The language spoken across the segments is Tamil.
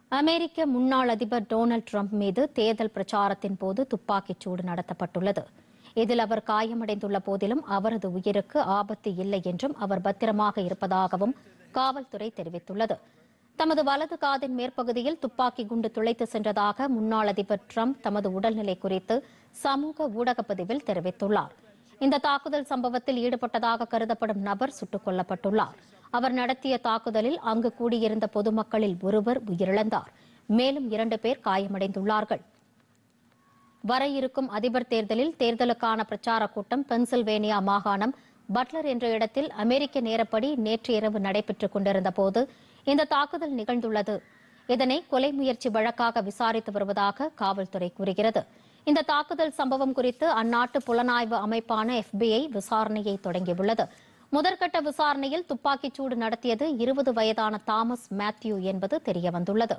அமெரிக்க முன்னாள் அதிபர் டொனால்டு ட்ரம்ப் மீது தேர்தல் பிரச்சாரத்தின் போது துப்பாக்கிச் சூடு நடத்தப்பட்டுள்ளது இதில் அவர் காயமடைந்துள்ள போதிலும் அவரது உயிருக்கு ஆபத்து இல்லை என்றும் அவர் பத்திரமாக இருப்பதாகவும் காவல்துறை தெரிவித்துள்ளது தமது வலது காதின் மேற்பகுதியில் துப்பாக்கி குண்டு துளைத்து சென்றதாக முன்னாள் அதிபர் ட்ரம்ப் தமது உடல்நிலை குறித்து சமூக ஊடக பதிவில் தெரிவித்துள்ளார் இந்த தாக்குதல் சம்பவத்தில் ஈடுபட்டதாக கருதப்படும் நபர் சுட்டுக் கொல்லப்பட்டுள்ளார் அவர் நடத்திய தாக்குதலில் அங்கு கூடியிருந்த பொதுமக்களில் ஒருவர் உயிரிழந்தார் மேலும் இரண்டு பேர் காயமடைந்துள்ளார்கள் வர இருக்கும் அதிபர் தேர்தலில் தேர்தலுக்கான பிரச்சார கூட்டம் பென்சில்வேனியா மாகாணம் பட்லர் என்ற இடத்தில் அமெரிக்க நேரப்படி நேற்று இரவு நடைபெற்றுக் கொண்டிருந்த போது இந்த தாக்குதல் நிகழ்ந்துள்ளது இதனை கொலை முயற்சி வழக்காக விசாரித்து வருவதாக காவல்துறை கூறுகிறது இந்த தாக்குதல் சம்பவம் குறித்து அந்நாட்டு புலனாய்வு அமைப்பான எஃபிஐ விசாரணையை தொடங்கியுள்ளது முதற்கட்ட விசாரணையில் துப்பாக்கிச் சூடு நடத்தியது இருபது வயதான தாமஸ் மேத்யூ என்பது தெரியவந்துள்ளது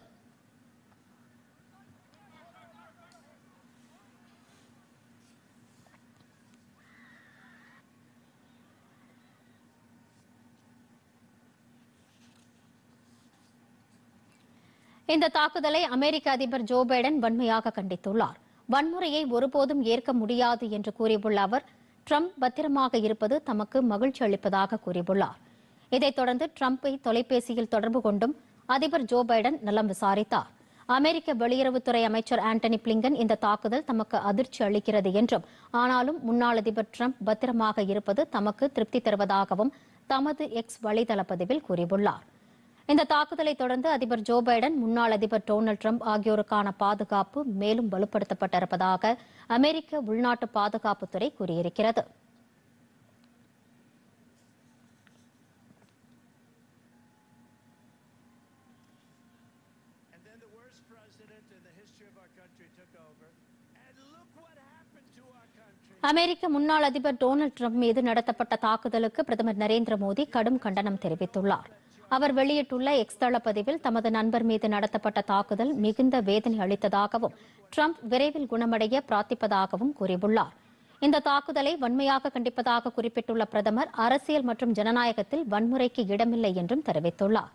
இந்த தாக்குதலை அமெரிக்க அதிபர் ஜோ பைடன் வன்மையாக கண்டித்துள்ளார் வன்முறையை ஒருபோதும் ஏற்க முடியாது என்று கூறியுள்ள அவர் ட்ரம்ப் பத்திரமாக இருப்பது தமக்கு மகிழ்ச்சி அளிப்பதாக கூறியுள்ளார் இதைத் தொடர்ந்து ட்ரம்பை தொலைபேசியில் தொடர்பு கொண்டும் அதிபர் ஜோ பைடன் நலம் விசாரித்தார் அமெரிக்க வெளியுறவுத்துறை அமைச்சர் ஆண்டனி பிளிங்கன் இந்த தாக்குதல் தமக்கு அதிர்ச்சி அளிக்கிறது என்றும் ஆனாலும் முன்னாள் அதிபர் ட்ரம்ப் பத்திரமாக இருப்பது தமக்கு திருப்தி தருவதாகவும் தமது எக்ஸ் வலைதள பதிவில் கூறியுள்ளார் இந்த தாக்குதலை தொடர்ந்து அதிபர் ஜோ பைடன் முன்னாள் அதிபர் டொனால்டு ட்ரம்ப் ஆகியோருக்கான பாதுகாப்பு மேலும் வலுப்படுத்தப்பட்டிருப்பதாக அமெரிக்க உள்நாட்டு பாதுகாப்புத்துறை கூறியிருக்கிறது And then the worst president in the history of our country took over. And look what happened to our country. அமெரிக்க முன்னாள் அதிபர் டொனால்டு ட்ரம்ப் மீது நடத்தப்பட்ட தாக்குதலுக்கு பிரதமர் நரேந்திர மோடி கடும் கண்டனம் தெரிவித்துள்ளார் அவர் வெளியிட்டுள்ள எக்ஸ் தள பதிவில் தமது நண்பர் மீது நடத்தப்பட்ட தாக்குதல் மிகுந்த வேதனை அளித்ததாகவும் ட்ரம்ப் விரைவில் குணமடைய பிரார்த்திப்பதாகவும் கூறியுள்ளார் இந்த தாக்குதலை வன்மையாக கண்டிப்பதாக குறிப்பிட்டுள்ள பிரதமர் அரசியல் மற்றும் ஜனநாயகத்தில் வன்முறைக்கு இடமில்லை என்றும் தெரிவித்துள்ளார்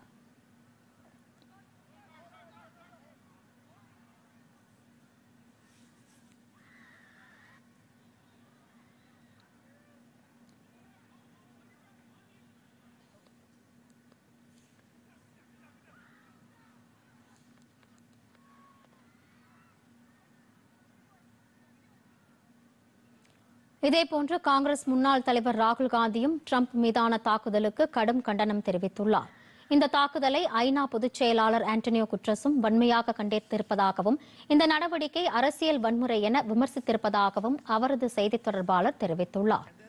இதேபோன்று காங்கிரஸ் முன்னாள் தலைவர் ராகுல் காந்தியும் ட்ரம்ப் மீதான தாக்குதலுக்கு கடும் கண்டனம் தெரிவித்துள்ளார் இந்த தாக்குதலை ஐநா பொதுச் செயலாளர் ஆண்டனியோ குட்ரஸும் வன்மையாக கண்டித்திருப்பதாகவும் இந்த நடவடிக்கை அரசியல் வன்முறை என விமர்சித்திருப்பதாகவும் அவரது செய்தித் தொடர்பாளர் தெரிவித்துள்ளார்